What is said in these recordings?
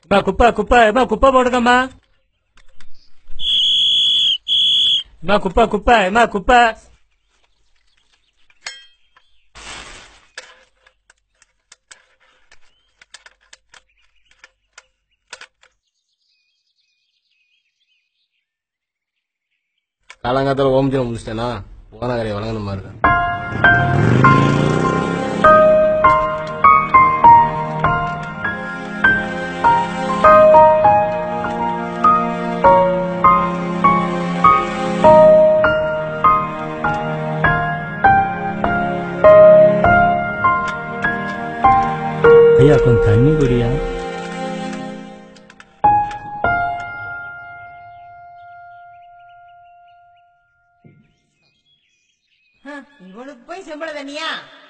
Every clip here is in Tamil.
அம்மா குப்பை குப்பை அம்மா குப்பை போடுங்கம்மா அம்மா குப்பை குப்பை அம்மா குப்பை காலங்காத்தால ஓமத்தியம் முடிச்சிட்டேனா ஓனகரையை வழங்கணும் பாருங்க ஐயா கொஞ்சம் தண்ணி குடியா இவனுக்கு போய் செம்பள தண்ணியா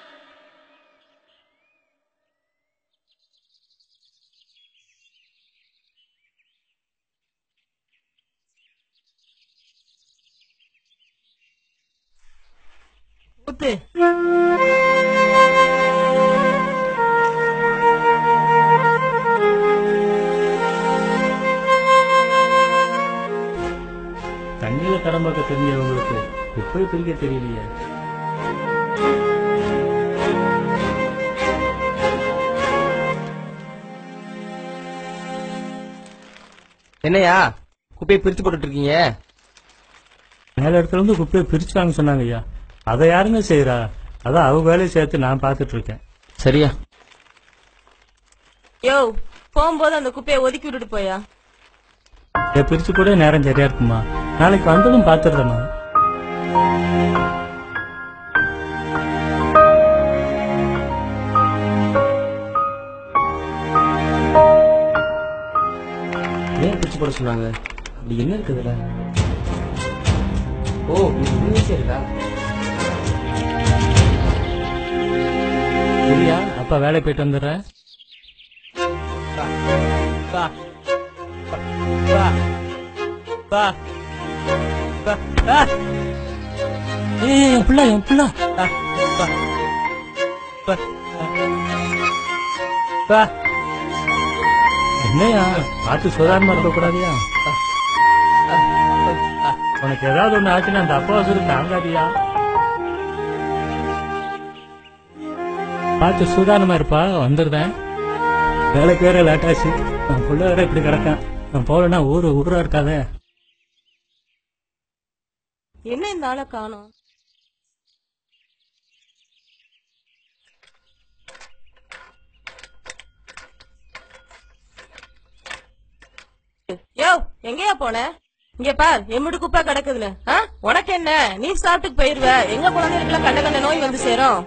ஊத்து தண்ணியில தடம் பார்க்க தெரிஞ்சவங்களுக்கு எப்படி பிரிக்க தெரியலையே என்னையா குப்பையை பிரிச்சு போட்டுட்டு இருக்கீங்க மேல இடத்துல இருந்து குப்பையை பிரிச்சுக்காங்க சொன்னாங்க ஐயா அதை யாருங்க செய்யறா அதான் அவங்க வேலையை சேர்த்து நான் பார்த்துட்டு இருக்கேன் சரியா யோ போகும்போது அந்த குப்பையை ஒதுக்கி விட்டுட்டு போயா இதை பிரிச்சு கூட நேரம் சரியா இருக்குமா நாளைக்கு வந்ததும் பாத்துடுறேம்மா ஏன் பிரிச்சு போட சொன்னாங்க அப்படி என்ன இருக்குதுல ஓ இது ஈஸியா இருக்கா சரியா அப்பா வேலை போயிட்டு வந்துடுறேன் பா பா பா பா பா ஏய் என் பிள்ளை என் பிள்ளை பா பா பா என்னையா பார்த்து சுதாரணமா இருக்க கூடாதியா உனக்கு ஏதாவது ஒண்ணு ஆச்சுன்னா அந்த அப்பா வசூல் தாங்காதியா பார்த்து சூதானமா இருப்பா வந்துடுறேன் வேலைக்கு வேற லேட் ஆச்சு நான் புள்ள வேற இப்படி கிடக்கேன் நான் போகலன்னா ஊரு ஊரா இருக்காதே என்ன இந்த ஆளை காணோம் யோ எங்கயா போன இங்க பார் எம்முடு குப்பை கிடக்குதுன்னு ஆ? உனக்கு என்ன நீ சாப்பிட்டுக்கு போயிருவ எங்க குழந்தைகளுக்குலாம் கண்ட கண்ட நோய் வந்து சேரும்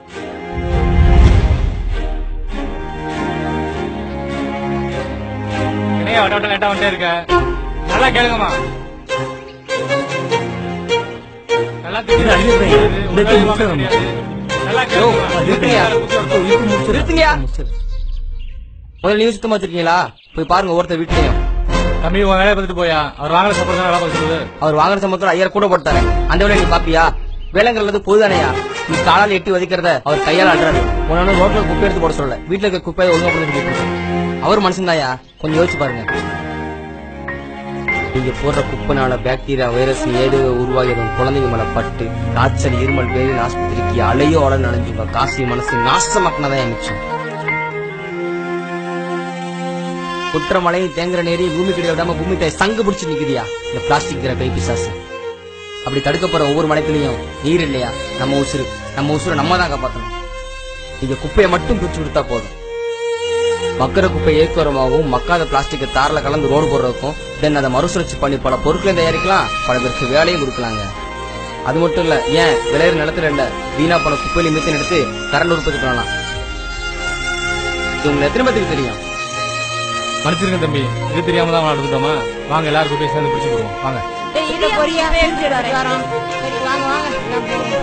என்னையா வட்ட வட்ட லேட்டா வந்துட்டே இருக்க நல்லா கேளுங்கம்மா நல்லா தெரியுது, இல்ல, இல்ல, இல்ல, தெரியுது, இல்ல, உங்க இல்ல, வேலை இல்ல, தெரியாது. நல்லா கேளுங்கம்மா. நிறுத்துங்கயா. நிறுத்துங்கயா முடிச்சிரு. முதல்ல நீங்க சுத்தமா வச்சிருக்கீங்களா போய் பாருங்க ஒவ்வொருத்தர் வீட்லயும் தம்பி உன் வேலையை பார்த்துட்டு போயா அவர் வாங்குற சம்பளம் வேலை பார்க்க சொல்லுது அவர் வாங்குற சம்பளத்துல ஐயாயிரம் கூட போட்டாரு அந்த வேலையை நீ பாப்பியா வேலைங்கிறது பொதுதானையா நீ காலால் எட்டி வதிக்கிறத அவர் கையால் அல்றாரு உன்னால ரோட்ல குப்பை எடுத்து போட சொல்லல வீட்டுல இருக்க குப்பையை ஒழுங்கா போட்டு போயிட்டு அவர் மனுஷன்தாயா கொஞ்சம் யோசிச்சு பாருங்க நீங்க போடுற குப்பைனால பாக்டீரியா வைரஸ் ஏதோ உருவாகிடும் குழந்தைங்க மேல பட்டு காய்ச்சல் இருமல் பேரு ஆஸ்பத்திரிக்கு அலையோ அலை நனைஞ்சு உங்க காசி மனசு நாசமாக்கினதான் மிச்சம் குற்றமலையும் தேங்குற நேரி பூமி கிடையாது விடாம பூமி தாய் சங்கு பிடிச்சு நிக்குதியா இந்த பிளாஸ்டிக் கிற பை பிசாசு அப்படி தடுக்க போற ஒவ்வொரு மலைத்துலயும் நீர் இல்லையா நம்ம உசுறு நம்ம உசுரை நம்ம தான் காப்பாத்தணும் நீங்க குப்பையை மட்டும் பிரிச்சு கொடுத்தா போதும் மக்கிற குப்பை ஏக்குரமாகவும் மக்காத பிளாஸ்டிக் தாரில் கலந்து ரோடு போடுறதுக்கும் தென் அதை மறுசுழற்சி பண்ணி பல பொருட்களையும் தயாரிக்கலாம் பல பேருக்கு வேலையும் கொடுக்கலாங்க அது மட்டும் இல்ல ஏன் விளையிற நிலத்துல இல்ல வீணா போன குப்பையில மீத்தன் எடுத்து கரண்ட் உற்பத்தி பண்ணலாம் இது உங்களுக்கு எத்தனை பேத்துக்கு தெரியும் மன்னிச்சிருங்க தம்பி இது தெரியாம தான் நடந்துட்டோமா வாங்க எல்லாரும் குப்பையை சேர்ந்து பிடிச்சு போடுவோம் வாங்க டேய், இரு, பொரியா, பிரிச்சுட்டு வரேன். சரி, வாங்க வாங்க நான் போறேன்.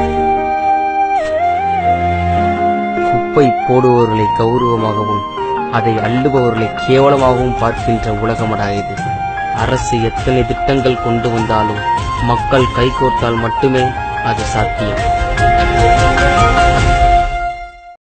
குப்பை போடுபவர்களை கௌரவமாகவும் அதை அள்ளுபவர்களை கேவலமாகவும் பார்க்கின்ற உலகமடா இது அரசு எத்தனை திட்டங்கள் கொண்டு வந்தாலும் மக்கள் கைகோர்த்தால் மட்டுமே அது சாத்தியம்